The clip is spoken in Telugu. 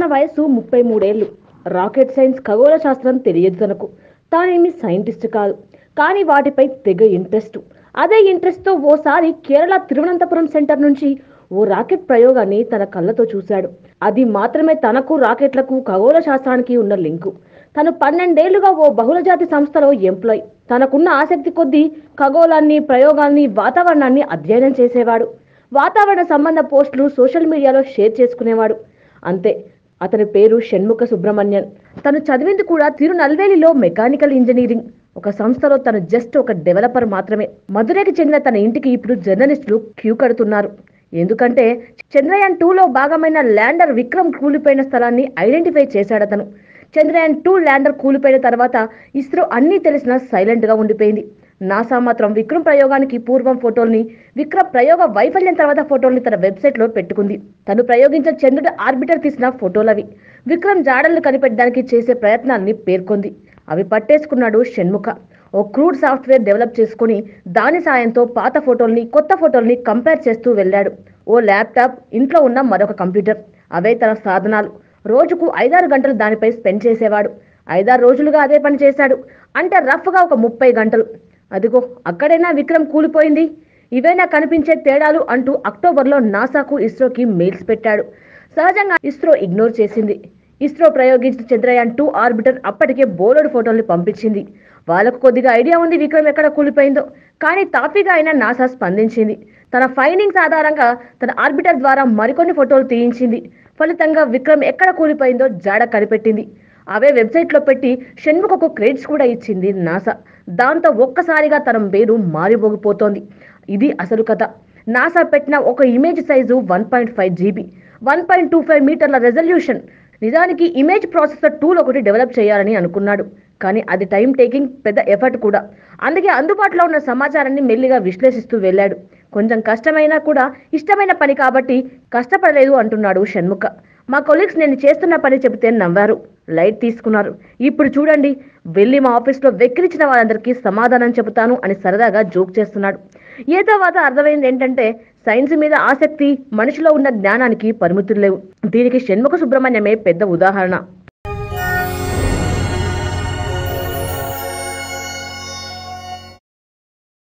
వయసు ముప్పై మూడేళ్లు రాకెట్ సైన్స్ ఖగోళ శాస్త్రం తెలియదు తనకు తానేమి సైంటిస్ట్ కాదు కానీ వాటిపై తెగ ఇంట్రెస్ట్ అదే ఇంట్రెస్ట్తో ఓసారి కేరళ తిరువనంతపురం సెంటర్ నుంచి ఓ రాకెట్ ప్రయోగాన్ని తన కళ్ళతో చూశాడు అది మాత్రమే తనకు రాకెట్లకు ఖగోళ శాస్త్రానికి ఉన్న లింకు తను పన్నెండేళ్లుగా ఓ బహుళజాతి సంస్థలో ఎంప్లాయ్ తనకున్న ఆసక్తి కొద్దీ ఖగోళాన్ని ప్రయోగాల్ని వాతావరణాన్ని అధ్యయనం చేసేవాడు వాతావరణ సంబంధ పోస్టులు సోషల్ మీడియాలో షేర్ చేసుకునేవాడు అంతే అతని పేరు షణ్ముఖ సుబ్రహ్మణ్యన్ తను చదివింది కూడా తిరునల్వేలిలో మెకానికల్ ఇంజనీరింగ్ ఒక సంస్థలో తను జస్ట్ ఒక డెవలపర్ మాత్రమే మధురైకి చెందిన తన ఇంటికి ఇప్పుడు జర్నలిస్టులు క్యూ కడుతున్నారు ఎందుకంటే చంద్రయాన్ టూలో భాగమైన ల్యాండర్ విక్రమ్ కూలిపోయిన స్థలాన్ని ఐడెంటిఫై చేశాడతను చంద్రయాన్ టూ ల్యాండర్ కూలిపోయిన తర్వాత ఇస్రో అన్నీ తెలిసినా సైలెంట్గా ఉండిపోయింది నాసా మాత్రం విక్రమ్ ప్రయోగానికి పూర్వం ఫోటోల్ని విక్రమ్ ప్రయోగ వైఫల్యం తర్వాత ఫోటోల్ని తన వెబ్సైట్లో పెట్టుకుంది తను ప్రయోగించిన చంద్రుడి ఆర్బిటర్ తీసిన ఫోటోలవి విక్రమ్ జాడలను కనిపెట్టడానికి చేసే ప్రయత్నాన్ని పేర్కొంది అవి పట్టేసుకున్నాడు షణ్ముఖ ఓ క్రూడ్ సాఫ్ట్వేర్ డెవలప్ చేసుకుని దాని సాయంతో పాత ఫోటోల్ని కొత్త ఫోటోల్ని కంపేర్ చేస్తూ వెళ్ళాడు ఓ ల్యాప్టాప్ ఇంట్లో ఉన్న మరొక కంప్యూటర్ అవే తన సాధనాలు రోజుకు ఐదారు గంటలు దానిపై స్పెండ్ చేసేవాడు ఐదారు రోజులుగా అదే పని చేశాడు అంటే రఫ్గా ఒక ముప్పై గంటలు అదిగో అక్కడైనా విక్రమ్ కూలిపోయింది ఇవేనా కనిపించే తేడాలు అంటూ అక్టోబర్లో నాసాకు ఇస్రోకి మెయిల్స్ పెట్టాడు సహజంగా ఇస్రో ఇగ్నోర్ చేసింది ఇస్రో ప్రయోగించిన చంద్రయాన్ టూ ఆర్బిటర్ అప్పటికే బోలెడు ఫోటోల్ని పంపించింది వాళ్ళకు కొద్దిగా ఐడియా ఉంది విక్రమ్ ఎక్కడ కూలిపోయిందో కానీ తాపీగా అయినా నాసా స్పందించింది తన ఫైండింగ్స్ ఆధారంగా తన ఆర్బిటర్ ద్వారా మరికొన్ని ఫోటోలు తీయించింది ఫలితంగా విక్రమ్ ఎక్కడ కూలిపోయిందో జాడ కనిపెట్టింది అవే వెబ్సైట్లో పెట్టి షణ్ముఖకు క్రెడిట్స్ కూడా ఇచ్చింది నాసా దాంతో ఒక్కసారిగా తన పేరు మారిపోగిపోతోంది ఇది అసలు కథ నాసా పెట్టిన ఒక image size one point five GB one point two five మీటర్ల రెజల్యూషన్ నిజానికి ఇమేజ్ ప్రాసెసర్ టూల్ ఒకటి డెవలప్ చేయాలని అనుకున్నాడు కానీ అది టైం టేకింగ్ పెద్ద ఎఫర్ట్ కూడా అందుకే అందుబాటులో ఉన్న సమాచారాన్ని మెల్లిగా విశ్లేషిస్తూ వెళ్ళాడు కొంచెం కష్టమైనా కూడా ఇష్టమైన పని కాబట్టి కష్టపడలేదు అంటున్నాడు షణ్ముఖ మా కొలీగ్స్ నేను చేస్తున్న పని చెబితే నవ్వారు లైట్ తీసుకున్నారు ఇప్పుడు చూడండి వెళ్ళి మా ఆఫీస్లో వెక్కిరించిన వాళ్ళందరికీ సమాధానం చెబుతాను అని సరదాగా జోక్ చేస్తున్నాడు ఏ తర్వాత అర్థమైంది ఏంటంటే సైన్స్ మీద ఆసక్తి మనిషిలో ఉన్న జ్ఞానానికి పరిమితులు లేవు దీనికి షణ్ముఖ సుబ్రహ్మణ్యమే పెద్ద ఉదాహరణ